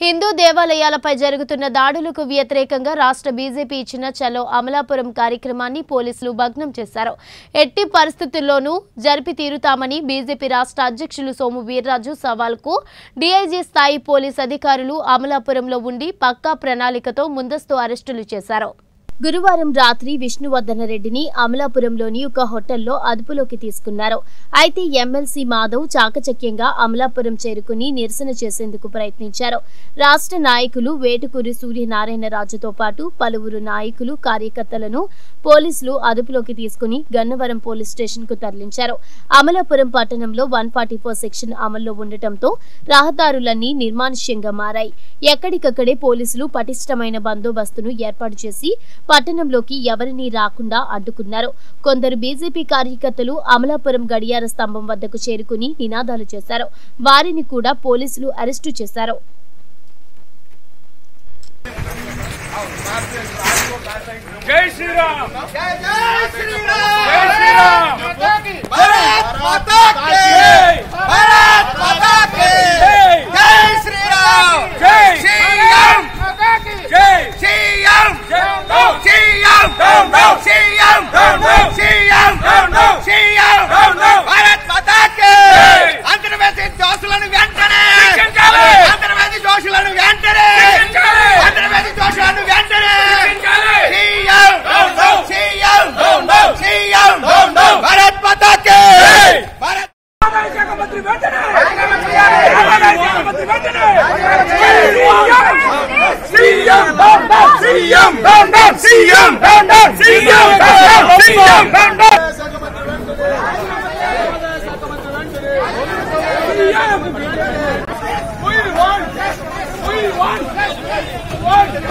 హిందూ దేవాలయాలపై జరుగుతున్న దాడులకు వ్యతిరేకంగా రాష్ట్ర బీజేపీ ఇచ్చిన చలో అమలాపురం కార్యక్రమాన్ని పోలీసులు భగ్నం చేశారు ఎట్టి పరిస్థితుల్లోనూ జరిపి తీరుతామని బీజేపీ రాష్ట్ర అధ్యక్షులు సోము వీర్రాజు సవాల్కు డీఐజీ స్థాయి పోలీస్ అధికారులు అమలాపురంలో ఉండి పక్కా ప్రణాళికతో ముందస్తు అరెస్టులు చేశారు గురువారం రాత్రి విష్ణువర్ధన రెడ్డిని అమలాపురంలోని ఒక హోటల్లో అదుపులోకి తీసుకున్నారు అయితే ఎమ్మెల్సీ మాధవ్ చాకచక్యంగా అమలాపురం చేరుకుని నిరసన చేసేందుకు ప్రయత్నించారు రాష్ట్ర నాయకులు వేటుకూరి సూర్యనారాయణరాజుతో పాటు పలువురు నాయకులు కార్యకర్తలను పోలీసులు అదుపులోకి తీసుకుని గన్నవరం పోలీస్ స్టేషన్ కు తరలించారు అమలాపురం పట్టణంలో వన్ ఫార్టీ ఫోర్ సెక్షన్ అమల్లో ఉండటంతో రహదారులన్నీ నిర్మానుష్యంగా మారాయి ఎక్కడికక్కడే పోలీసులు పటిష్టమైన బందోబస్తును ఏర్పాటు చేసి పట్టణంలోకి ఎవరినీ రాకుండా అడ్డుకున్నారు కొందరు బీజేపీ కార్యకర్తలు అమలాపురం గడియార స్తంభం వద్దకు చేరుకుని నినాదాలు చేశారు వారిని కూడా పోలీసులు అరెస్టు చేశారు జై శ్రీరామ్ జై జై శ్రీరామ్ జై శ్రీరామ్ భారత్ మాతా కి జై భారత్ మాతా కి జై జై శ్రీరామ్ జై సీఎం జై CM Down, down. CM Down, down. CM Down, down. CM Down, down. CM Down, down. Bharat Mata కి జై. అంతర్వేది దోషులను వెంటనే శిక్షించాలి. అంతర్వేది దోషులను వెంటనే శిక్షించాలి. అంతర్వేది దోషులను వెంటనే శిక్షించాలి. CM Down, down. CM Down, down. CM Down, down. Bharat Mata కి జై. భారత్ రామాయణ శాఖ మంత్రి వెంటనే రామాయణ శాఖ మంత్రి వెంటనే CM down down CM down down CM down down CM down down CM down down We want we want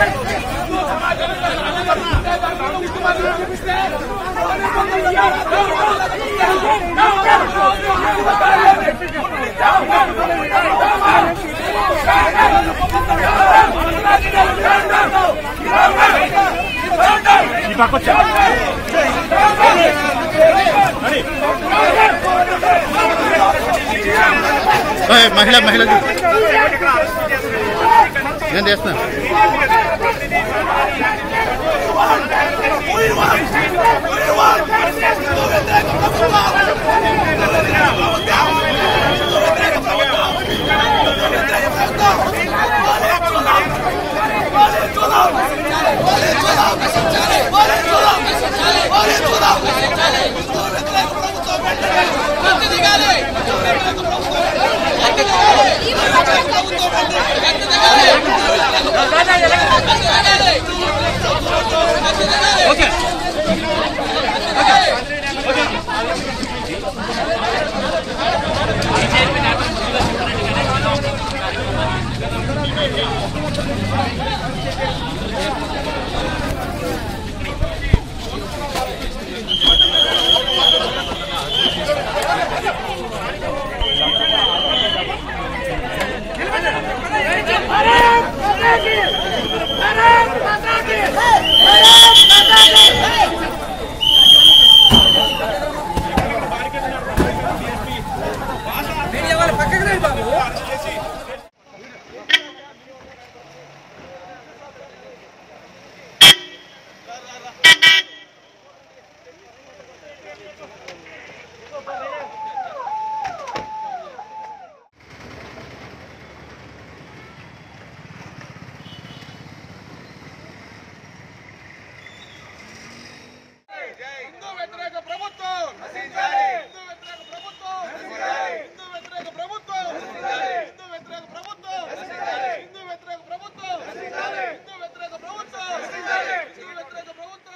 ఓయ్, మహిళ మహిళ నేను చేస్తున్నా హిందూ వ్యతిరేక ప్రభుత్వం హిందూ వ్యతిరేక ప్రభుత్వం హిందూ వ్యతిరేక ప్రభుత్వం హిందూ వ్యతిరేక ప్రభుత్వం హిందూ వ్యతిరేక ప్రభుత్వం హిందూ వ్యతిరేక ప్రభుత్వం హిందూ వ్యతిరేక ప్రభుత్వం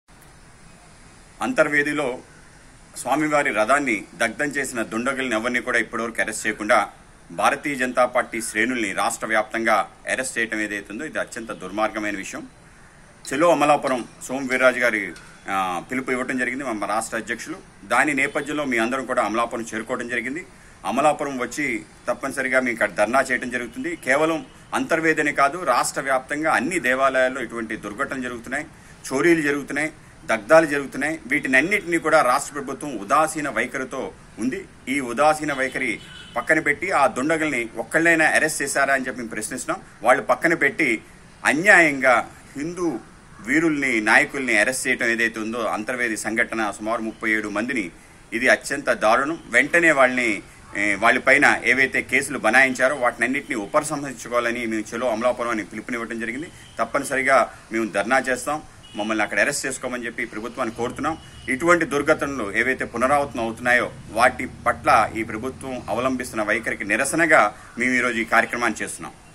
అంతర్వేదిలో స్వామివారి రథాన్ని దగ్ధం చేసిన దుండగుల్ని ఎవరిని కూడా ఇప్పటివరకు అరెస్ట్ చేయకుండా భారతీయ జనతా పార్టీ శ్రేణుల్ని రాష్ట్ర వ్యాప్తంగా అరెస్ట్ చేయడం ఏదైతుందో ఇది అత్యంత దుర్మార్గమైన విషయం చెలో అమలాపురం సోమ వీర్రాజు గారి ఆ, పిలుపు ఇవ్వడం జరిగింది మా రాష్ట్ర అధ్యక్షులు దాని నేపథ్యంలో మీ అందరం కూడా అమలాపురం చేరుకోవడం జరిగింది అమలాపురం వచ్చి తప్పనిసరిగా మీకు ఇక్కడ ధర్నా చేయడం జరుగుతుంది కేవలం అంతర్వేదనే కాదు రాష్ట్ర వ్యాప్తంగా అన్ని దేవాలయాల్లో ఇటువంటి దుర్ఘటనలు జరుగుతున్నాయి చోరీలు జరుగుతున్నాయి దగ్ధాలు జరుగుతున్నాయి వీటినన్నిటినీ కూడా రాష్ట్ర ప్రభుత్వం ఉదాసీన వైఖరితో ఉంది ఈ ఉదాసీన వైఖరి పక్కన పెట్టి ఆ దుండగుల్ని ఒక్కళ్ళైనా అరెస్ట్ చేశారా అని చెప్పి మేము ప్రశ్నిస్తున్నాం వాళ్ళు పక్కన పెట్టి అన్యాయంగా హిందూ వీరుల్ని నాయకుల్ని అరెస్ట్ చేయడం ఏదైతే ఉందో అంతర్వేది సంఘటన సుమారు ముప్పై ఏడు మందిని ఇది అత్యంత దారుణం వెంటనే వాళ్ళని ఏ, వాళ్ళపైన ఏవైతే కేసులు బనాయించారో వాటినన్నింటినీ ఉపసంహరించుకోవాలని మేము చెలో అమలాపురం అని పిలుపునివ్వడం జరిగింది తప్పనిసరిగా మేము ధర్నా చేస్తాం మమ్మల్ని అక్కడ అరెస్ట్ చేసుకోమని చెప్పి ప్రభుత్వాన్ని కోరుతున్నాం ఇటువంటి దుర్ఘటనలు ఏవైతే పునరావృతం అవుతున్నాయో వాటి పట్ల ఈ ప్రభుత్వం అవలంబిస్తున్న వైఖరికి నిరసనగా మేము ఈరోజు ఈ కార్యక్రమాన్ని చేస్తున్నాం